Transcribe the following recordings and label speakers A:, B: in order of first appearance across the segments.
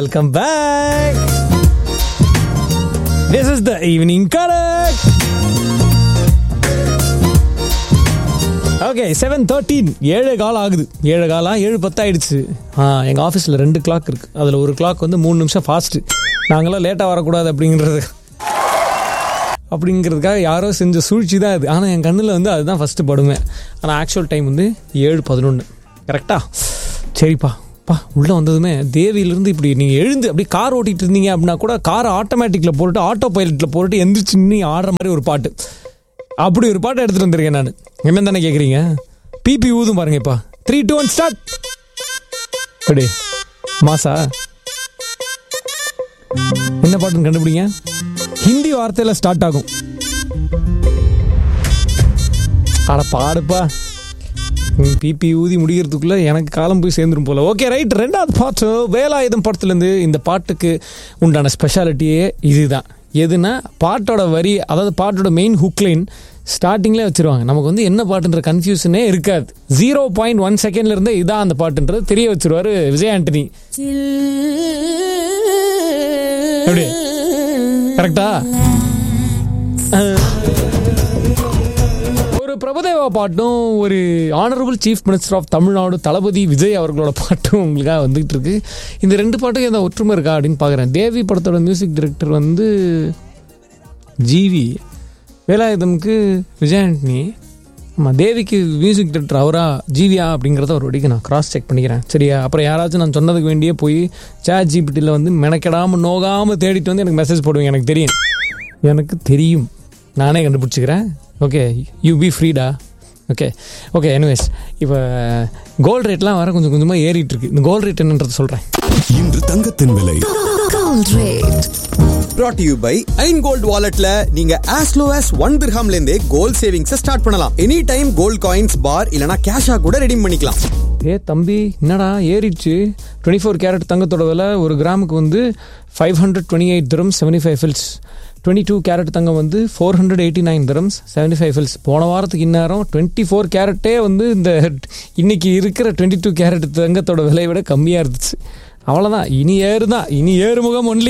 A: Welcome back this is the evening correct okay seven thirteen ஏழு கால் ஆகுது ஏழு காலம் ஏழு பத்தாயிடுச்சு ஆ எங்கள் ஆஃபீஸில் ரெண்டு கிளாக் இருக்குது அதில் ஒரு கிளாக் வந்து மூணு நிமிஷம் ஃபாஸ்ட்டு நாங்களாம் லேட்டாக வரக்கூடாது அப்படிங்கிறது அப்படிங்கிறதுக்காக யாரோ செஞ்ச சூழ்ச்சி தான் அது ஆனால் என் கண்ணில் வந்து அதுதான் ஃபஸ்ட்டு படுவேன் ஆனால் ஆக்சுவல் டைம் வந்து ஏழு பதினொன்று கரெக்டா சரிப்பா பா உள்ளே வந்ததுமே தேவியிலேருந்து இப்படி நீங்கள் எழுந்து அப்படியே கார் ஓட்டிகிட்டு இருந்தீங்க அப்படின்னா கூட காரை ஆட்டோமேட்டிக்கில் போட்டுட்டு ஆட்டோ பைலட்டில் போட்டுட்டு எந்திரிச்சு நின்று ஆடுற மாதிரி ஒரு பாட்டு அப்படி ஒரு பாட்டு எடுத்துகிட்டு வந்திருக்கேன் நான் என்ன தானே கேட்குறீங்க பிபி ஊதும் பாருங்க இப்போ த்ரீ டூ ஒன் ஸ்டார்ட் அப்படி மாசா என்ன பாட்டுன்னு கண்டுபிடிங்க ஹிந்தி வார்த்தையில் ஸ்டார்ட் ஆகும் அட பாடுப்பா பிபி ஊதி முடிகிறதுக்குள்ள எனக்கு காலம் போய் சேர்ந்துரும் போல ஓகே ரைட் ரெண்டாவது பாட்டு வேலாயுதம் படத்துலேருந்து இந்த பாட்டுக்கு உண்டான ஸ்பெஷாலிட்டியே இதுதான் எதுனா பாட்டோட வரி அதாவது பாட்டோட மெயின் ஹுக்லைன் ஸ்டார்டிங்லேயே வச்சிருவாங்க நமக்கு வந்து என்ன பாட்டுன்ற கன்ஃபியூஷனே இருக்காது ஜீரோ பாயிண்ட் ஒன் செகண்ட்ல இருந்தே இதான் அந்த பாட்டுன்றது தெரிய வச்சிருவாரு விஜய் ஆண்டனி எப்படி கரெக்டா ஒரு பிரபுதேவா பாட்டும் ஒரு honourable chief minister of Tamil Nadu Thalapathy Vijay அவர்களோட பாட்டும் உங்களுக்காக வந்துகிட்டு இருக்கு இந்த ரெண்டு பாட்டுக்கும் எந்த ஒற்றுமை இருக்கா அப்படின்னு பார்க்குறேன் தேவி படத்தோட மியூசிக் டைரக்டர் வந்து ஜிவி வேலாயுதம்க்கு விஜய் ஆண்டனி ஆமாம் தேவிக்கு மியூசிக் டைரக்டர் அவரா ஜீவியா அப்படிங்கிறத ஒரு வடிக்கு நான் கிராஸ் செக் பண்ணிக்கிறேன் சரியா அப்புறம் யாராச்சும் நான் சொன்னதுக்கு வேண்டியே போய் சேட் ஜிபிட்டியில் வந்து மெனக்கெடாமல் நோகாமல் தேடிட்டு வந்து எனக்கு மெசேஜ் போடுவேன் எனக்கு தெரியும் எனக்கு தெரியும் நானே கண்டுபிடிச்சிக்கிறேன் ஓகே யூ பி ஃப்ரீடா ஓகே ஓகே எனிவேஸ் இப்போ கோல்ட் ரேட்லாம் வர கொஞ்சம் கொஞ்சமாக ஏறிட்டு இருக்கு இந்த கோல்ட் ரேட் என்னன்றது சொல்கிறேன்
B: இன்று தங்கத்தின் விலை
C: Gold rate.
D: brought to you by ஐன் கோல்ட் வாலெட்ல நீங்க as low as ஒன் திர்ஹாம்ல இருந்தே கோல்ட் சேவிங்ஸ் ஸ்டார்ட் பண்ணலாம் any time gold coins bar இல்லனா கேஷா கூட ரெடீம் பண்ணிக்கலாம்
A: ஏ தம்பி என்னடா ஏறிடுச்சு டுவெண்ட்டி ஃபோர் கேரட் தங்கத்தோட விலை ஒரு கிராமுக்கு வந்து five hundred twenty eight dirham seventy five fils twenty two carat தங்கம் வந்து four hundred eighty nine dirhams seventy five fils போன வாரத்துக்கு இந்நேரம் டுவெண்ட்டி ஃபோர் கேரட்டே வந்து இந்த இன்னைக்கு இருக்கிற டுவெண்ட்டி டூ கேரட் தங்கத்தோட விலையை விட கம்மியாக இருந்துச்சு அவ்வளோதான் இனி ஏறு தான் இனி ஏறுமுகம் ஒன்லி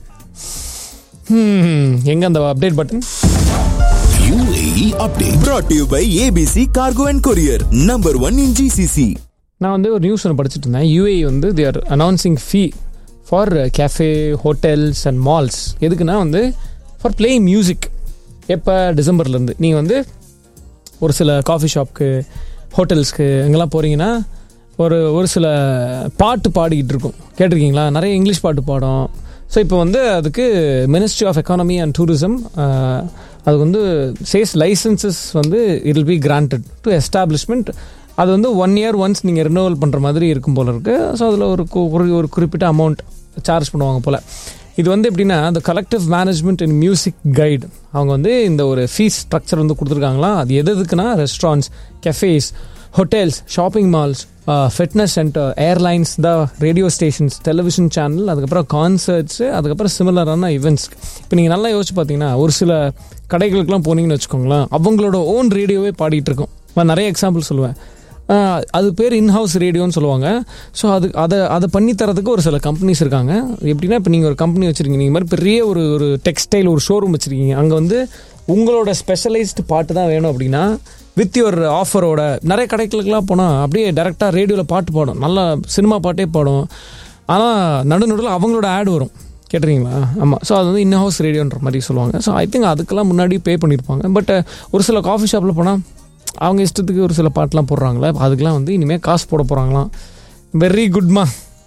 A: எங்கே அந்த update button
B: UAE update
D: brought to you by ABC cargo and courier number one in GCC
A: நான் வந்து ஒரு நியூஸ் ஒன்று படிச்சுட்டு இருந்தேன் யூஏ வந்து they are announcing fee for cafe hotels and malls எதுக்குன்னா வந்து ஃபார் பிளேயிங் மியூசிக் எப்போ டிசம்பர்லேருந்து நீங்கள் வந்து ஒரு சில காஃபி ஷாப்க்கு ஹோட்டல்ஸ்க்கு எங்கெல்லாம் போகிறீங்கன்னா ஒரு ஒரு சில பாட்டு பாடிக்கிட்டு இருக்கும் கேட்டிருக்கீங்களா நிறைய இங்கிலீஷ் பாட்டு பாடும் ஸோ இப்போ வந்து அதுக்கு ministry of economy and tourism அது வந்து சேஸ் லைசன்சஸ் வந்து it will be granted to establishment அது வந்து ஒன் இயர் ஒன்ஸ் நீங்கள் ரினோவல் பண்ணுற மாதிரி இருக்கும் போல இருக்குது ஸோ அதில் ஒரு கு- ஒரு- ஒரு குறிப்பிட்ட அமௌண்ட் சார்ஜ் பண்ணுவாங்க போல் இது வந்து எப்படின்னா அந்த collective management and music guide அவங்க வந்து இந்த ஒரு ஃபீஸ் ஸ்ட்ரக்சர் வந்து கொடுத்துருக்காங்களா அது எது எதுக்குன்னா restaurants cafes hotels shopping malls fitness centre airlines the radio stations television channel அதுக்கப்புறம் கான்சர்ட்ஸு அதுக்கப்புறம் சிமிலரான ஈவெண்ட்ஸ் இப்போ நீங்கள் நல்லா யோசிச்சு பார்த்தீங்கன்னா ஒரு சில கடைகளுக்கெல்லாம் போனீங்கன்னு வச்சுக்கோங்களேன் அவங்களோட ஓன் ரேடியோவே பாடிட்டு இருக்கும் நான் நிறைய எக்ஸாம்பிள் சொல்லுவேன் ஆஹ் அது பேர் இன்ஹவுஸ் ரேடியோன்னு சொல்லுவாங்க ஸோ அது அதை அதை பண்ணி தரதுக்கு ஒரு சில கம்பெனிஸ் இருக்காங்க எப்படின்னா இப்போ நீங்கள் ஒரு கம்பெனி வச்சுருக்கீங்க நீங்கள் மாதிரி பெரிய ஒரு ஒரு டெக்ஸ்டைல் ஒரு ஷோரூம் வச்சுருக்கீங்க அங்கே வந்து உங்களோட ஸ்பெஷலைஸ்டு பாட்டு தான் வேணும் அப்படின்னா வித் யுவர் ஆஃபரோட நிறைய கடைகளுக்கெல்லாம் போனால் அப்படியே டேரெக்டாக ரேடியோவில் பாட்டு பாடும் நல்லா சினிமா பாட்டே பாடும் ஆனால் நடு நடுவில் அவங்களோட ஆட் வரும் கேட்டுறீங்களா ஆமாம் ஸோ அது வந்து இன் ஹவுஸ் ரேடியோன்ற மாதிரி சொல்லுவாங்க ஸோ ஐ திங்க் அதுக்கெல்லாம் முன்னாடி பே பண்ணியிருப்பாங்க பட் ஒரு சில காஃபி ஷாப்பில் போனால் அவங்க இஷ்டத்துக்கு ஒரு சில பாட்டெலாம் போடுறாங்களே அதுக்கெலாம் வந்து இனிமேல் காசு போட போகிறாங்களாம் வெரி குட்மா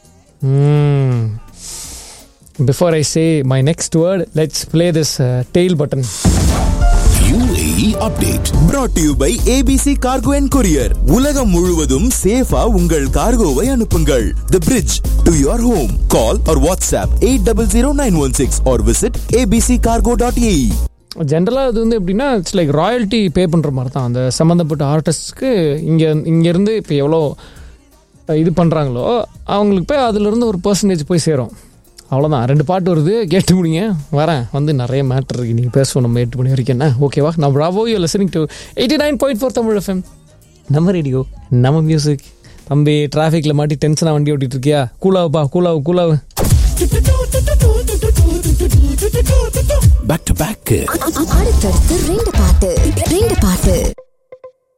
A: before I say my next word let's play this tail button
B: UAE update
D: brought to you by ABC cargo and courier உலகம் முழுவதும் சேஃபா உங்கள் கார்கோவை அனுப்புங்கள் the bridge to your home call or WhatsApp eight double zero nine one six or visit ABC cargo dot AE
A: ஜென்ரலாக அது வந்து எப்படின்னா இட்ஸ் லைக் ராயல்ட்டி பே பண்ணுற மாதிரி தான் அந்த சம்மந்தப்பட்ட ஆர்டிஸ்ட்க்கு இங்கே இங்கேருந்து இப்போ எவ்வளோ இது பண்ணுறாங்களோ அவங்களுக்கு போய் அதுலேருந்து ஒரு பர்சன்டேஜ் போய் சேரும் அவ்வளோதான் ரெண்டு பாட்டு வருது கேட்டு முடிங்க வரேன் வந்து நிறைய மேட்டர் இருக்கு நீங்கள் பேசுவோம் நம்ம எட்டு மணி வரைக்கும் என்ன ஓகேவா நான் bravo you listening to eighty nine point four Tamil FM நம்ம ரேடியோ நம்ம மியூசிக் தம்பி டிராஃபிக்கில் மாட்டி டென்ஷனாக வண்டி ஓட்டிட்டு இருக்கியா கூலாவுப்பா கூலாவு கூலாவு
B: பேக் டு பேக்
C: அடுத்தடுத்து ரெண்டு பாட்டு ரெண்டு பாட்டு